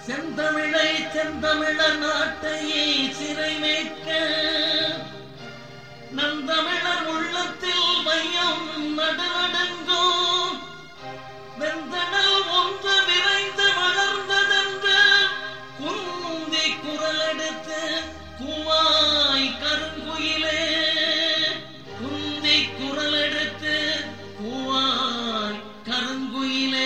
செந்தமிழை செந்தமிழ நாட்டையே சிறை மேற்க நந்தமிழர் உள்ளத்தில் மையம் நடுநடுங்கோ வெந்தனல் ஒன்று விரைந்து வளர்ந்ததென்று குந்தி குரலெடுத்து குவாய் கருங்குயிலே குந்தி குரலெடுத்து குவாய் கருங்குயிலே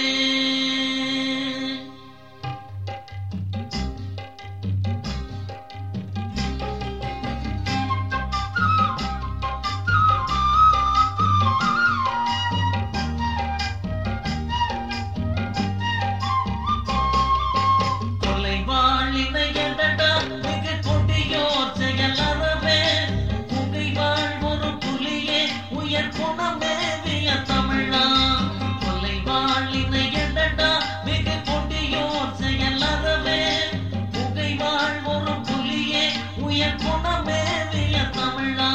கொலைவாளினை எடடா மிக கொடியோர் செயல் அறவே புகை வாழ் ஒரு புலியே உயர் குணமேவிய தமிழா கொலைவாளினை எடடா மிக கொடியோர் செயல் அறவே புகை வாழ் ஒரு புலியே உயர் குணமேவிய தமிழா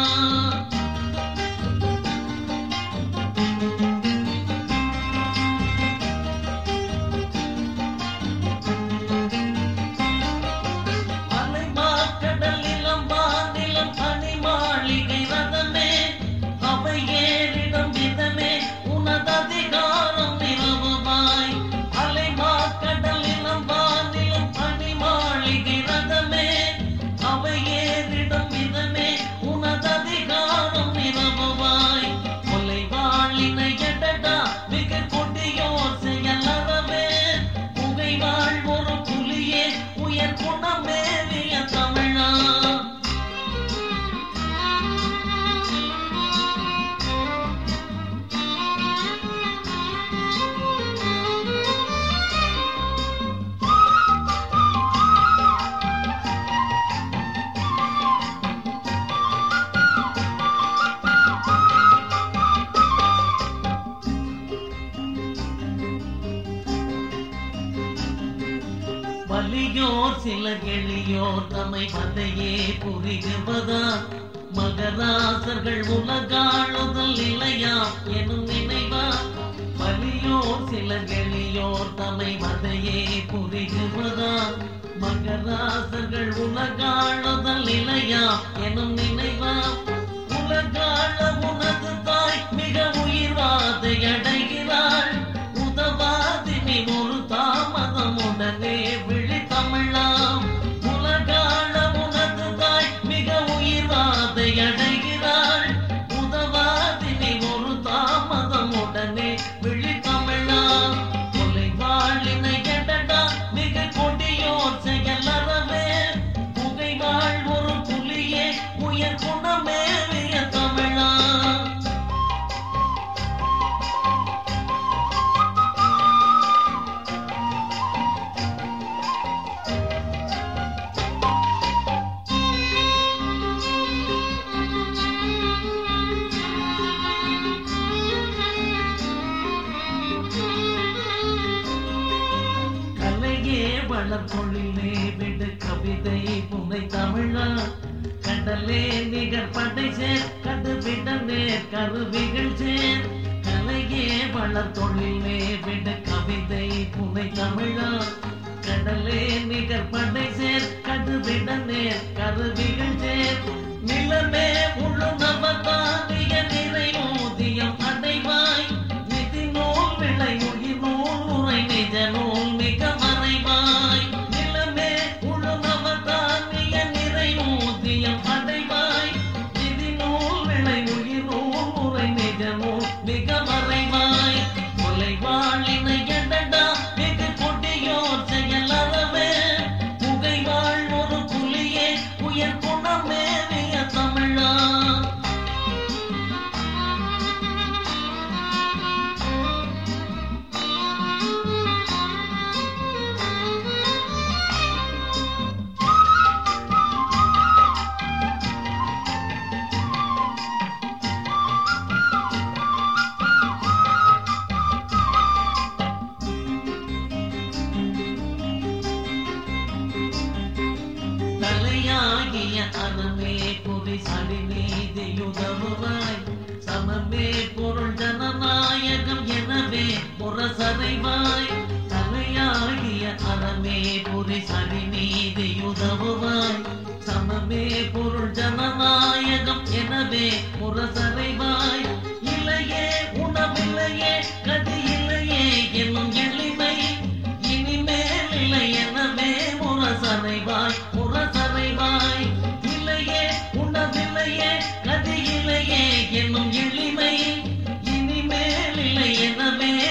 அலைமாக்கடல் நிலம் வானிலம் பனி மாளிகை ரதமே அவை ஏறிடும் விதமே உனது அதிகாரம் நிலவுமாய் அலைமாக்கடல் நிலம் வானிலம் பனி மாளிகை ரதமே அவை ஏறிடும் விதமே உனது அதிகாரம் நிலவுமாய் கொலை வாழினை எடடா மிக கொடியோர் செயல் அறவே புகை வாழ் ஒரு புலியே உயர் குணமேவிய தமிழா வலியோர் சில எளியோர் தம்மை வந்தையே புரிகுவதா மகராசர்கள் உலகாளுதல் நிலையா எனும் நினைவா வலியோர் சில எளியோர் தம்மை வந்தையே புரிகுவதா மகராசர்கள் உலகாளுதல் நிலையா எனும் நினைவா உலகாள உனது தாய் மிக உயிர்வாதை அடைகிறாள் உதவாதினி ஒரு தாமதம் உடனே விழி தமிழாம் உலகாள உனது தாய் மிக உயிர்வாதை அடைகிறாள் உதவாதினி ஒரு தாமதம் உடனே விழி தமிழாம் கொலை வாழினை எடடா மிக கொடியோர் செயல் அறவே புகை வாழ் ஒரு புலியே உயர் குணமேவிய தமிழா கலையே வளர்த்தொழிலே விடு கவிதை புனை தமிழா கடலே நிகர் படை சேர் கடு விடலே கருவிகள் சேர் கலையே வளர்த்தொழிலே விடு கவிதை புனை தமிழா கடலே நிகர் படை சேர் கடு விடலே கருவிகள் சேர் நிலமே முழு நவதானிய நிறை ஊதியம் அடைவாய் நிதி நூல் விளை உயிர் நூல் உரை நிஜ நூல் மிக மறைவாய் நிலமே முழு நவதானிய நிறை ஊதியம் அடைவாய் நிதி நூல் விளை உயிர் நூல் உரை நிஜ நூல் மிக மறைவாய் கொலை வாழினை எடடா மிக கொடியோர் செயல் அறவே புகை வாழ் ஒரு புலியே உயர் குணமேவிய தமிழா தலையாகிய அறமே புரி சடி நீதியுதவுவாய் சமமே பொருள் ஜனநாயகம் எனவே முரசறைவாய் தலையாகிய அறமே புரி சமமே பொருள் ஜனநாயகம் எனவே முரசறைவாய் இல்லையே உணவில்லையே கதி இல்லையே என்னும் எளிமை இனிமேல் இல்லை எனவே முரசறைவாய் முரசறைவாய் இல்லையே உணவில்லையே கதி இல்லையே என்னும் எளிமை இனிமேல் இல்லை எனவே